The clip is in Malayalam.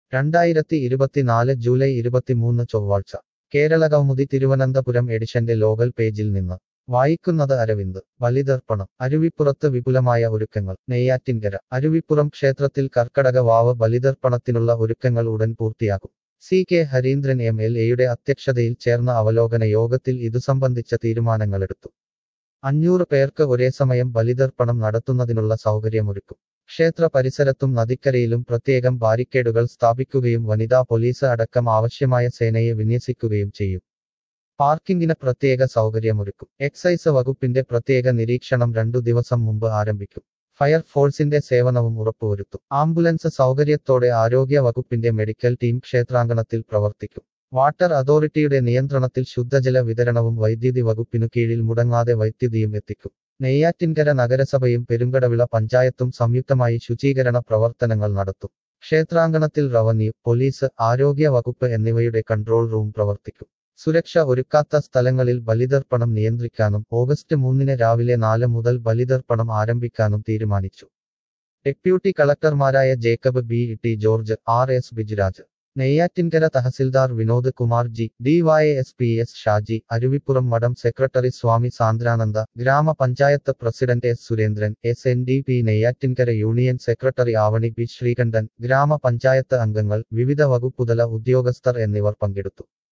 രണ്ടായിരത്തി ഇരുപത്തിനാല് ജൂലൈ ഇരുപത്തിമൂന്ന് ചൊവ്വാഴ്ച കേരള കൗമുദി തിരുവനന്തപുരം എഡിഷന്റെ ലോകൽ പേജിൽ നിന്ന് വായിക്കുന്നത് അരവിന്ദ് ബലിതർപ്പണം അരുവിപ്പുറത്ത് വിപുലമായ ഒരുക്കങ്ങൾ നെയ്യാറ്റിൻകര അരുവിപ്പുറം ക്ഷേത്രത്തിൽ കർക്കടക വാവ് ബലിതർപ്പണത്തിനുള്ള ഒരുക്കങ്ങൾ ഉടൻ പൂർത്തിയാകും C K Harindran M L എയുടെ അധ്യക്ഷതയിൽ ചേർന്ന അവലോകന യോഗത്തിൽ ഇതു സംബന്ധിച്ച തീരുമാനങ്ങളെടുത്തു അഞ്ഞൂറ് പേർക്ക് ഒരേ സമയം ബലിതർപ്പണം നടത്തുന്നതിനുള്ള സൗകര്യമൊരുക്കും ക്ഷേത്ര പരിസരത്തും നദിക്കരയിലും പ്രത്യേകം ബാരിക്കേഡുകൾ സ്ഥാപിക്കുകയും വനിതാ പോലീസ് അടക്കം ആവശ്യമായ സേനയെ വിന്യസിക്കുകയും ചെയ്യും പാർക്കിംഗിന് പ്രത്യേക സൗകര്യമൊരുക്കും എക്സൈസ് വകുപ്പിന്റെ പ്രത്യേക നിരീക്ഷണം രണ്ടു ദിവസം മുമ്പ് ആരംഭിക്കും ഫയർഫോഴ്സിന്റെ സേവനവും ഉറപ്പുവരുത്തും ആംബുലൻസ് സൗകര്യത്തോടെ ആരോഗ്യ വകുപ്പിന്റെ മെഡിക്കൽ ടീം ക്ഷേത്രാങ്കണത്തിൽ പ്രവർത്തിക്കും വാട്ടർ അതോറിറ്റിയുടെ നിയന്ത്രണത്തിൽ ശുദ്ധജല വിതരണവും വൈദ്യുതി വകുപ്പിനു കീഴിൽ മുടങ്ങാതെ വൈദ്യുതിയും എത്തിക്കും നെയ്യാറ്റിൻകര നഗരസഭയും പെരുങ്കടവിള പഞ്ചായത്തും സംയുക്തമായി ശുചീകരണ പ്രവർത്തനങ്ങൾ നടത്തും ക്ഷേത്രാങ്കണത്തിൽ റവന്യൂ പോലീസ് ആരോഗ്യ വകുപ്പ് എന്നിവയുടെ കൺട്രോൾ റൂം പ്രവർത്തിക്കും സുരക്ഷ ഒരുക്കാത്ത സ്ഥലങ്ങളിൽ ബലിതർപ്പണം നിയന്ത്രിക്കാനും ഓഗസ്റ്റ് മൂന്നിന് രാവിലെ നാല് മുതൽ ബലിതർപ്പണം ആരംഭിക്കാനും തീരുമാനിച്ചു ഡെപ്യൂട്ടി കളക്ടർമാരായ Jacob B T George R S Bijuraj Neyyattinkara തഹസിൽദാർ Vinod Kumar G DYS P S Shaji Aruvippuram മഠം സെക്രട്ടറി സ്വാമി സാന്ദ്രാനന്ദ ഗ്രാമപഞ്ചായത്ത് president S Surendran S N D P Neyyattinkara union secretary Avani P Sreekantan ഗ്രാമപഞ്ചായത്ത് അംഗങ്ങൾ വിവിധ വകുപ്പുതല ഉദ്യോഗസ്ഥർ എന്നിവർ പങ്കെടുത്തു